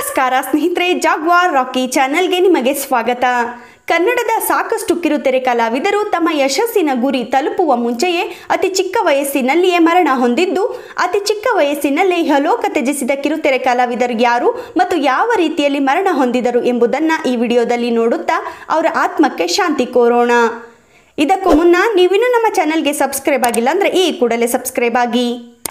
ನಮಸ್ಕಾರ ಸ್ನೇಹಿತರೆ ಜಾಗ್ವಾರ್ ರಾಕಿ ಚಾನೆಲ್ಗೆ ನಿಮಗೆ ಸ್ವಾಗತ ಕನ್ನಡದ ಸಾಕಷ್ಟು ಕಿರುತೆರೆ ಕಲಾವಿದರು ತಮ್ಮ ಯಶಸ್ಸಿನ ಗುರಿ ತಲುಪುವ ಮುಂಚೆಯೇ ಅತಿ ಚಿಕ್ಕ ವಯಸ್ಸಿನಲ್ಲಿಯೇ ಮರಣ ಹೊಂದಿದ್ದು ಅತಿ ಚಿಕ್ಕ ವಯಸ್ಸಿನಲ್ಲೇ ಇಹಲೋಕ ತ್ಯಜಿಸಿದ ಕಿರುತೆರೆ ಕಲಾವಿದರು ಯಾರು ಮತ್ತು ಯಾವ ರೀತಿಯಲ್ಲಿ ಮರಣ ಹೊಂದಿದರು ಎಂಬುದನ್ನು ಈ ವಿಡಿಯೋದಲ್ಲಿ ನೋಡುತ್ತಾ ಅವರ ಆತ್ಮಕ್ಕೆ ಶಾಂತಿ ಕೋರೋಣ ಇದಕ್ಕೂ ಮುನ್ನ ನೀವಿನ್ನೂ ನಮ್ಮ ಚಾನೆಲ್ಗೆ ಸಬ್ಸ್ಕ್ರೈಬ್ ಆಗಿಲ್ಲ ಅಂದರೆ ಈ ಕೂಡಲೇ ಸಬ್ಸ್ಕ್ರೈಬ್ ಆಗಿ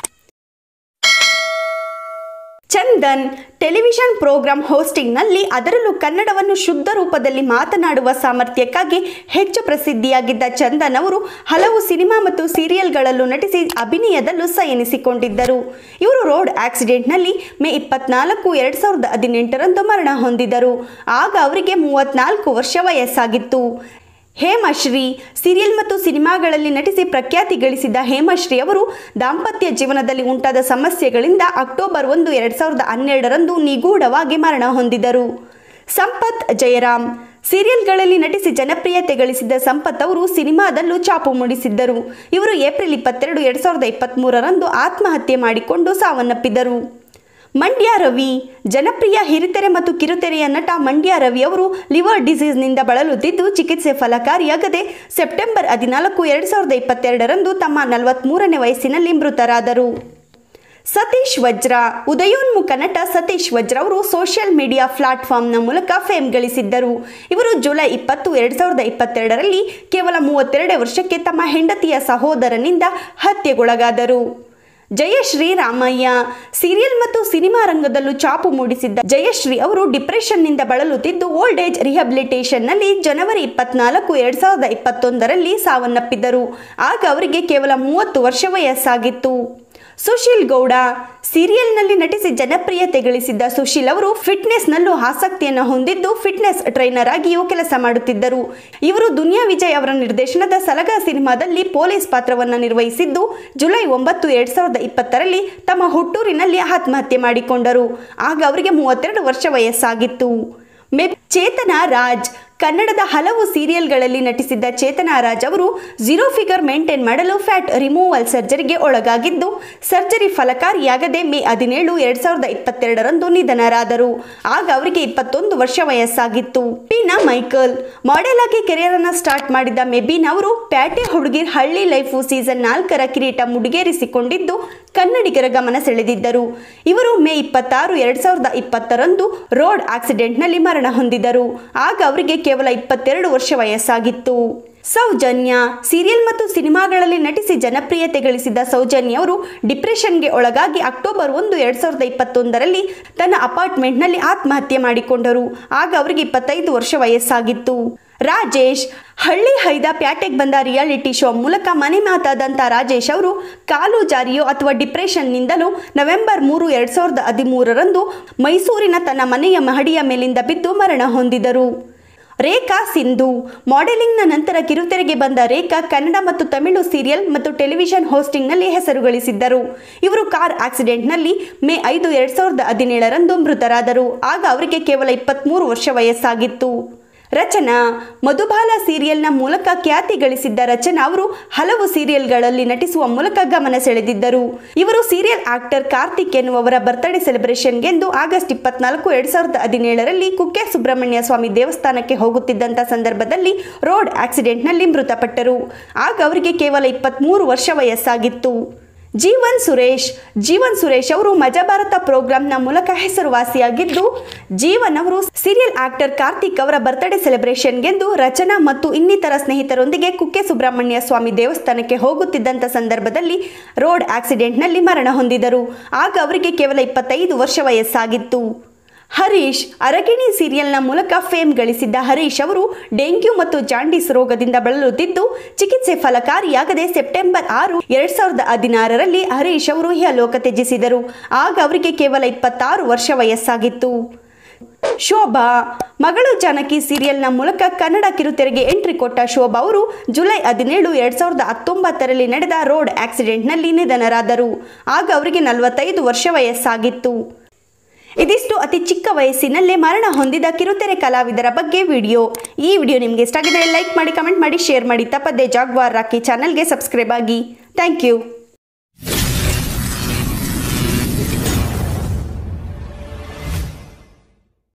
ಚಂದನ್ ಟೆಲಿವಿಷನ್ ಪ್ರೋಗ್ರಾಂ ಹೋಸ್ಟಿಂಗ್ನಲ್ಲಿ ಅದರಲ್ಲೂ ಕನ್ನಡವನ್ನು ಶುದ್ಧ ರೂಪದಲ್ಲಿ ಮಾತನಾಡುವ ಸಾಮರ್ಥ್ಯಕ್ಕಾಗಿ ಹೆಚ್ಚು ಪ್ರಸಿದ್ಧಿಯಾಗಿದ್ದ ಚಂದನ್ ಅವರು ಹಲವು ಸಿನಿಮಾ ಮತ್ತು ಸೀರಿಯಲ್ಗಳಲ್ಲೂ ನಟಿಸಿ ಅಭಿನಯದಲ್ಲೂ ಸಹ ಎನಿಸಿಕೊಂಡಿದ್ದರು ಇವರು ರೋಡ್ ಆಕ್ಸಿಡೆಂಟ್ನಲ್ಲಿ ಮೇ ಇಪ್ಪತ್ನಾಲ್ಕು ಎರಡು ಸಾವಿರದ ಹದಿನೆಂಟರಂದು ಮರಣ ಹೊಂದಿದರು ಆಗ ಅವರಿಗೆ ಮೂವತ್ನಾಲ್ಕು ವರ್ಷ ವಯಸ್ಸಾಗಿತ್ತು ಹೇಮಶ್ರೀ ಸೀರಿಯಲ್ ಮತ್ತು ಸಿನಿಮಾಗಳಲ್ಲಿ ನಟಿಸಿ ಪ್ರಖ್ಯಾತಿ ಗಳಿಸಿದ್ದ ಹೇಮಶ್ರೀ ಅವರು ದಾಂಪತ್ಯ ಜೀವನದಲ್ಲಿ ಉಂಟಾದ ಸಮಸ್ಯೆಗಳಿಂದ ಅಕ್ಟೋಬರ್ ಒಂದು ಎರಡು ಸಾವಿರದ ಹನ್ನೆರಡರಂದು ನಿಗೂಢವಾಗಿ ಮರಣ ಹೊಂದಿದರು ಸಂಪತ್ ಜಯರಾಮ್ ಸೀರಿಯಲ್ಗಳಲ್ಲಿ ನಟಿಸಿ ಜನಪ್ರಿಯತೆ ಗಳಿಸಿದ್ದ ಸಂಪತ್ ಅವರು ಸಿನಿಮಾದಲ್ಲೂ ಚಾಪು ಮೂಡಿಸಿದ್ದರು ಇವರು ಏಪ್ರಿಲ್ ಇಪ್ಪತ್ತೆರಡು ಎರಡು ಸಾವಿರದ ಇಪ್ಪತ್ತ್ಮೂರರಂದು ಆತ್ಮಹತ್ಯೆ ಮಾಡಿಕೊಂಡು ಸಾವನ್ನಪ್ಪಿದರು ಮಂಡ್ಯ ರವಿ ಜನಪ್ರಿಯ ಹಿರಿತೆರೆ ಮತ್ತು ಕಿರುತೆರೆಯ ನಟ ಮಂಡ್ಯ ರವಿ ಅವರು ಲಿವರ್ ಡಿಸೀಸ್ನಿಂದ ಬಳಲುತ್ತಿದ್ದು ಚಿಕಿತ್ಸೆ ಫಲಕಾರಿಯಾಗದೆ ಸೆಪ್ಟೆಂಬರ್ ಹದಿನಾಲ್ಕು ಎರಡು ಸಾವಿರದ ಇಪ್ಪತ್ತೆರಡರಂದು ತಮ್ಮ ನಲವತ್ತ್ಮೂರನೇ ವಯಸ್ಸಿನಲ್ಲಿ ಮೃತರಾದರು ಸತೀಶ್ ವಜ್ರ ಉದಯೋನ್ಮುಖ ನಟ ಸತೀಶ್ ವಜ್ರ ಅವರು ಸೋಷಿಯಲ್ ಮೀಡಿಯಾ ಪ್ಲಾಟ್ಫಾರ್ಮ್ನ ಮೂಲಕ ಫೇಮ್ ಗಳಿಸಿದ್ದರು ಇವರು ಜುಲೈ ಇಪ್ಪತ್ತು ಎರಡು ಸಾವಿರದ ಇಪ್ಪತ್ತೆರಡರಲ್ಲಿ ಕೇವಲ ಮೂವತ್ತೆರಡು ವರ್ಷಕ್ಕೆ ತಮ್ಮ ಹೆಂಡತಿಯ ಸಹೋದರನಿಂದ ಹತ್ಯೆಗೊಳಗಾದರು ಜಯಶ್ರೀ ರಾಮಯ್ಯ ಸೀರಿಯಲ್ ಮತ್ತು ಸಿನಿಮಾ ರಂಗದಲ್ಲೂ ಚಾಪು ಮೂಡಿಸಿದ್ದ ಜಯಶ್ರೀ ಅವರು ಡಿಪ್ರೆಷನ್ನಿಂದ ಬಳಲುತ್ತಿದ್ದು ಓಲ್ಡ್ ಏಜ್ ರಿಹಬಿಲಿಟೇಷನ್ನಲ್ಲಿ ಜನವರಿ ಇಪ್ಪತ್ನಾಲ್ಕು ಎರಡು ಸಾವಿರದ ಇಪ್ಪತ್ತೊಂದರಲ್ಲಿ ಸಾವನ್ನಪ್ಪಿದ್ದರು ಆಗ ಅವರಿಗೆ ಕೇವಲ ಮೂವತ್ತು ವರ್ಷ ವಯಸ್ಸಾಗಿತ್ತು ಸುಶೀಲ್ ಗೌಡ ಸೀರಿಯಲ್ನಲ್ಲಿ ನಟಿಸಿ ಜನಪ್ರಿಯತೆ ಗಳಿಸಿದ್ದ ಸುಶೀಲ್ ಅವರು ಫಿಟ್ನೆಸ್ನಲ್ಲೂ ಆಸಕ್ತಿಯನ್ನು ಹೊಂದಿದ್ದು ಫಿಟ್ನೆಸ್ ಟ್ರೈನರ್ ಆಗಿಯೂ ಕೆಲಸ ಮಾಡುತ್ತಿದ್ದರು ಇವರು ದುನಿಯಾ ವಿಜಯ್ ಅವರ ನಿರ್ದೇಶನದ ಸಲಗ ಸಿನಿಮಾದಲ್ಲಿ ಪೊಲೀಸ್ ಪಾತ್ರವನ್ನು ನಿರ್ವಹಿಸಿದ್ದು ಜುಲೈ ಒಂಬತ್ತು ಎರಡು ಸಾವಿರದ ಇಪ್ಪತ್ತರಲ್ಲಿ ತಮ್ಮ ಹುಟ್ಟೂರಿನಲ್ಲಿ ಆತ್ಮಹತ್ಯೆ ಮಾಡಿಕೊಂಡರು ಆಗ ಅವರಿಗೆ ಮೂವತ್ತೆರಡು ವರ್ಷ ವಯಸ್ಸಾಗಿತ್ತು ಮೆ ಚೇತನ ರಾಜ್ ಕನ್ನಡದ ಹಲವು ಸೀರಿಯಲ್ಗಳಲ್ಲಿ ನಟಿಸಿದ್ದ ಚೇತನ ರಾಜ್ ಅವರು ಝೀರೋ ಫಿಗರ್ ಮೇಂಟೈನ್ ಮಾಡಲು ಫ್ಯಾಟ್ ರಿಮೂವಲ್ ಸರ್ಜರಿಗೆ ಒಳಗಾಗಿದ್ದು ಸರ್ಜರಿ ಫಲಕಾರಿಯಾಗದೆ ಮೇ ಹದಿನೇಳು ಎರಡು ಸಾವಿರದ ಇಪ್ಪತ್ತೆರಡರಂದು ನಿಧನರಾದರು ಆಗ ಅವರಿಗೆ ಇಪ್ಪತ್ತೊಂದು ವರ್ಷ ವಯಸ್ಸಾಗಿತ್ತು ಬೀನಾ ಮೈಕಲ್ ಮಾಡೆಲ್ ಆಗಿ ಕೆರಿಯರ್ ಅನ್ನ ಸ್ಟಾರ್ಟ್ ಮಾಡಿದ್ದ ಮೆಬೀನ್ ಅವರು ಪ್ಯಾಟೆ ಹುಡುಗಿರ್ ಹಳ್ಳಿ ಲೈಫು ಸೀಸನ್ ನಾಲ್ಕರ ಕಿರೀಟ ಮುಡಿಗೇರಿಸಿಕೊಂಡಿದ್ದು ಕನ್ನಡಿಗರ ಗಮನ ಸೆಳೆದಿದ್ದರು ಇವರು ಮೇ ಇಪ್ಪತ್ತಾರು ಎರಡು ಸಾವಿರದ ಇಪ್ಪತ್ತರಂದು ರೋಡ್ ಆಕ್ಸಿಡೆಂಟ್ನಲ್ಲಿ ಮರಣ ಹೊಂದಿದರು ಆಗ ಅವರಿಗೆ ಕೇವಲ ಇಪ್ಪತ್ತೆರಡು ವರ್ಷ ವಯಸ್ಸಾಗಿತ್ತು ಸೌಜನ್ಯ ಸೀರಿಯಲ್ ಮತ್ತು ಸಿನಿಮಾಗಳಲ್ಲಿ ನಟಿಸಿ ಜನಪ್ರಿಯತೆ ಗಳಿಸಿದ್ದ ಸೌಜನ್ಯ ಅವರು ಡಿಪ್ರೆಷನ್ಗೆ ಒಳಗಾಗಿ ಅಕ್ಟೋಬರ್ ಒಂದು ಎರಡು ಸಾವಿರದ ಇಪ್ಪತ್ತೊಂದರಲ್ಲಿ ತನ್ನ ಅಪಾರ್ಟ್ಮೆಂಟ್ನಲ್ಲಿ ಆತ್ಮಹತ್ಯೆ ಮಾಡಿಕೊಂಡರು ಆಗ ಅವರಿಗೆ ಇಪ್ಪತ್ತೈದು ವರ್ಷ ವಯಸ್ಸಾಗಿತ್ತು ರಾಜೇಶ್ ಹಳ್ಳಿ ಹೈದ ಪ್ಯಾಟೆಗೆ ಬಂದ ರಿಯಾಲಿಟಿ ಶೋ ಮೂಲಕ ಮನೆ ಮಾತಾದಂಥ ರಾಜೇಶ್ ಅವರು ಕಾಲು ಜಾರಿಯೋ ಅಥವಾ ಡಿಪ್ರೆಷನ್ನಿಂದಲೂ ನವೆಂಬರ್ ಮೂರು ಎರಡು ಸಾವಿರದ ಹದಿಮೂರರಂದು ಮೈಸೂರಿನ ತನ್ನ ಮನೆಯ ಮಹಡಿಯ ಮೇಲಿಂದ ಬಿದ್ದು ಮರಣ ಹೊಂದಿದರು ರೇಖಾ ಸಿಂಧು ಮಾಡೆಲಿಂಗ್ನ ನಂತರ ಕಿರುತೆರೆಗೆ ಬಂದ ರೇಖಾ ಕನ್ನಡ ಮತ್ತು ತಮಿಳು ಸೀರಿಯಲ್ ಮತ್ತು ಟೆಲಿವಿಷನ್ ಹೋಸ್ಟಿಂಗ್ನಲ್ಲಿ ಹೆಸರು ಗಳಿಸಿದ್ದರು ಇವರು ಕಾರ್ ಆಕ್ಸಿಡೆಂಟ್ನಲ್ಲಿ ಮೇ ಐದು ಎರಡು ಸಾವಿರದ ಹದಿನೇಳರಂದು ಮೃತರಾದರು ಆಗ ಅವರಿಗೆ ಕೇವಲ ಇಪ್ಪತ್ತ್ಮೂರು ವರ್ಷ ವಯಸ್ಸಾಗಿತ್ತು ರಚನಾ ಮಧುಬಾಲ ಸೀರಿಯಲ್ನ ಮೂಲಕ ಖ್ಯಾತಿ ಗಳಿಸಿದ್ದ ರಚನಾ ಅವರು ಹಲವು ಸೀರಿಯಲ್ಗಳಲ್ಲಿ ನಟಿಸುವ ಮೂಲಕ ಗಮನ ಸೆಳೆದಿದ್ದರು ಇವರು ಸೀರಿಯಲ್ ಆಕ್ಟರ್ ಕಾರ್ತಿಕ್ ಎನ್ನುವವರ ಬರ್ತ್ಡೇ ಸೆಲೆಬ್ರೇಷನ್ಗೆಂದು ಆಗಸ್ಟ್ ಇಪ್ಪತ್ನಾಲ್ಕು ಎರಡು ಸಾವಿರದ ಹದಿನೇಳರಲ್ಲಿ ಕುಕ್ಕೆ ಸುಬ್ರಹ್ಮಣ್ಯ ಸ್ವಾಮಿ ದೇವಸ್ಥಾನಕ್ಕೆ ಹೋಗುತ್ತಿದ್ದಂಥ ಸಂದರ್ಭದಲ್ಲಿ ರೋಡ್ ಆಕ್ಸಿಡೆಂಟ್ನಲ್ಲಿ ಮೃತಪಟ್ಟರು ಆಗ ಅವರಿಗೆ ಕೇವಲ ಇಪ್ಪತ್ತ್ಮೂರು ವರ್ಷ ವಯಸ್ಸಾಗಿತ್ತು ಜೀವನ್ ಸುರೇಶ್ ಜೀವನ್ ಸುರೇಶ್ ಅವರು ಮಜಾ ಭಾರತ ಪ್ರೋಗ್ರಾಂನ ಮೂಲಕ ಹೆಸರುವಾಸಿಯಾಗಿದ್ದು ಜೀವನ್ ಅವರು ಸೀರಿಯಲ್ ಆಕ್ಟರ್ ಕಾರ್ತಿಕ್ ಅವರ ಬರ್ತ್ಡೇ ಸೆಲೆಬ್ರೇಷನ್ಗೆಂದು ರಚನಾ ಮತ್ತು ಇನ್ನಿತರ ಸ್ನೇಹಿತರೊಂದಿಗೆ ಕುಕ್ಕೆ ಸುಬ್ರಹ್ಮಣ್ಯ ಸ್ವಾಮಿ ದೇವಸ್ಥಾನಕ್ಕೆ ಹೋಗುತ್ತಿದ್ದಂಥ ಸಂದರ್ಭದಲ್ಲಿ ರೋಡ್ ಆಕ್ಸಿಡೆಂಟ್ನಲ್ಲಿ ಮರಣ ಹೊಂದಿದರು ಆಗ ಅವರಿಗೆ ಕೇವಲ ಇಪ್ಪತ್ತೈದು ವರ್ಷ ವಯಸ್ಸಾಗಿತ್ತು ಹರೀಶ್ ಅರಗಿಣಿ ಸೀರಿಯಲ್ನ ಮೂಲಕ ಫೇಮ್ ಗಳಿಸಿದ್ದ ಹರೀಶ್ ಅವರು ಡೆಂಗ್ಯೂ ಮತ್ತು ಜಾಂಡೀಸ್ ರೋಗದಿಂದ ಬಳಲುತ್ತಿದ್ದು ಚಿಕಿತ್ಸೆ ಫಲಕಾರಿಯಾಗದೆ ಸೆಪ್ಟೆಂಬರ್ ಆರು ಎರಡ್ ಸಾವಿರದ ಹದಿನಾರರಲ್ಲಿ ಹರೀಶ್ ಅವರು ಇಹಲೋಕ ತ್ಯಜಿಸಿದರು ಆಗ ಅವರಿಗೆ ಕೇವಲ ಇಪ್ಪತ್ತಾರು ವರ್ಷ ವಯಸ್ಸಾಗಿತ್ತು ಶೋಭಾ ಮಗಳು ಜಾನಕಿ ಸೀರಿಯಲ್ನ ಮೂಲಕ ಕನ್ನಡ ಕಿರುತೆರೆಗೆ ಎಂಟ್ರಿ ಕೊಟ್ಟ ಶೋಭಾ ಅವರು ಜುಲೈ ಹದಿನೇಳು ಎರಡು ಸಾವಿರದ ಹತ್ತೊಂಬತ್ತರಲ್ಲಿ ನಡೆದ ರೋಡ್ ಆಕ್ಸಿಡೆಂಟ್ನಲ್ಲಿ ನಿಧನರಾದರು ಆಗ ಅವರಿಗೆ ನಲವತ್ತೈದು ವರ್ಷ ವಯಸ್ಸಾಗಿತ್ತು ಇದಿಷ್ಟು ಅತಿ ಚಿಕ್ಕ ವಯಸ್ಸಿನಲ್ಲೇ ಮರಣ ಹೊಂದಿದ ಕಿರುತೆರೆ ಕಲಾವಿದರ ಬಗ್ಗೆ ವಿಡಿಯೋ ಈ ವಿಡಿಯೋ ನಿಮಗೆ ಇಷ್ಟ ಆಗಿದ್ರೆ ಲೈಕ್ ಮಾಡಿ ಕಮೆಂಟ್ ಮಾಡಿ ಶೇರ್ ಮಾಡಿ ತಪ್ಪದೆ ಜಾಗ್ವಾರ್ ರಾಕಿ ಚಾನಲ್ಗೆ ಸಬ್ಸ್ಕ್ರೈಬ್ ಆಗಿ ಥ್ಯಾಂಕ್ ಯು